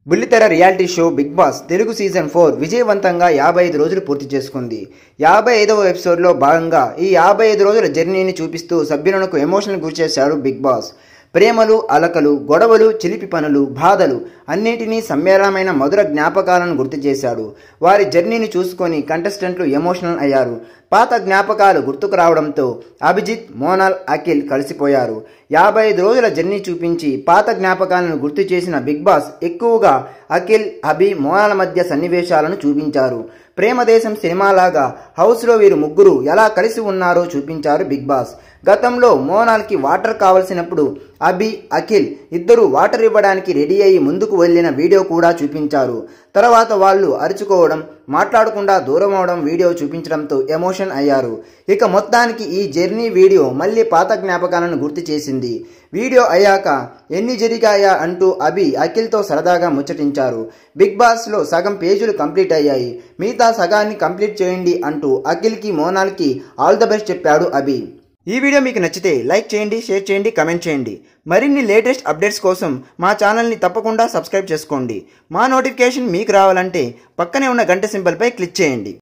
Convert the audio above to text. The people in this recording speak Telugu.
బుల్లితెర reality show Bigg Boss Telugu season four విజయవంతంగా యాభై ఐదు రోజులు పూర్తి చేసుకుంది యాభై ఐదవ ఎపిసోడ్లో భాగంగా ఈ యాభై ఐదు రోజుల జర్నీని చూపిస్తూ సభ్యులకు ఎమోషనల్ గురిచేశారు బిగ్ బాస్ ప్రేమలు అలకలు గొడవలు చిలిపి పనులు బాధలు అన్నిటినీ సమ్మేళనమైన మధుర జ్ఞాపకాలను గుర్తు చేశాడు వారి జర్నీని చూసుకొని కంటెస్టెంట్లు ఎమోషనల్ అయ్యారు పాత జ్ఞాపకాలు గుర్తుకు రావడంతో అభిజిత్ మోనాల్ అఖిల్ కలిసిపోయారు యాభై ఐదు రోజుల జర్నీ చూపించి పాత జ్ఞాపకాలను గుర్తు చేసిన బిగ్ బాస్ ఎక్కువగా అఖిల్ అభి మోనాల మధ్య సన్నివేశాలను చూపించారు ప్రేమదేశం సినిమాలాగా హౌస్లో వీరు ముగ్గురు ఎలా కలిసి ఉన్నారో చూపించారు బిగ్ బాస్ గతంలో మోనాల్కి వాటర్ కావలసినప్పుడు అభి అఖిల్ ఇద్దరు వాటర్ ఇవ్వడానికి రెడీ అయ్యి ముందుకు వెళ్ళిన వీడియో కూడా చూపించారు తర్వాత వాళ్ళు అరుచుకోవడం మాట్లాడకుండా దూరం అవడం వీడియో చూపించడంతో ఎమోషన్ అయ్యారు ఇక మొత్తానికి ఈ జర్నీ వీడియో మళ్ళీ పాత జ్ఞాపకాలను గుర్తు చేసింది వీడియో అయ్యాక ఎన్ని జరిగాయా అంటూ అభి అఖిల్తో సరదాగా ముచ్చటించారు బిగ్ బాస్లో సగం పేజీలు కంప్లీట్ అయ్యాయి మిగతా సగాన్ని కంప్లీట్ చేయండి అంటూ అఖిల్కి మోనాల్కి ఆల్ ద బెస్ట్ చెప్పాడు అభి ఈ వీడియో మీకు నచ్చితే లైక్ చేయండి షేర్ చేయండి కమెంట్ చేయండి మరిన్ని లేటెస్ట్ అప్డేట్స్ కోసం మా ఛానల్ని తప్పకుండా సబ్స్క్రైబ్ చేసుకోండి మా నోటిఫికేషన్ మీకు రావాలంటే పక్కనే ఉన్న గంట సింబల్పై క్లిక్ చేయండి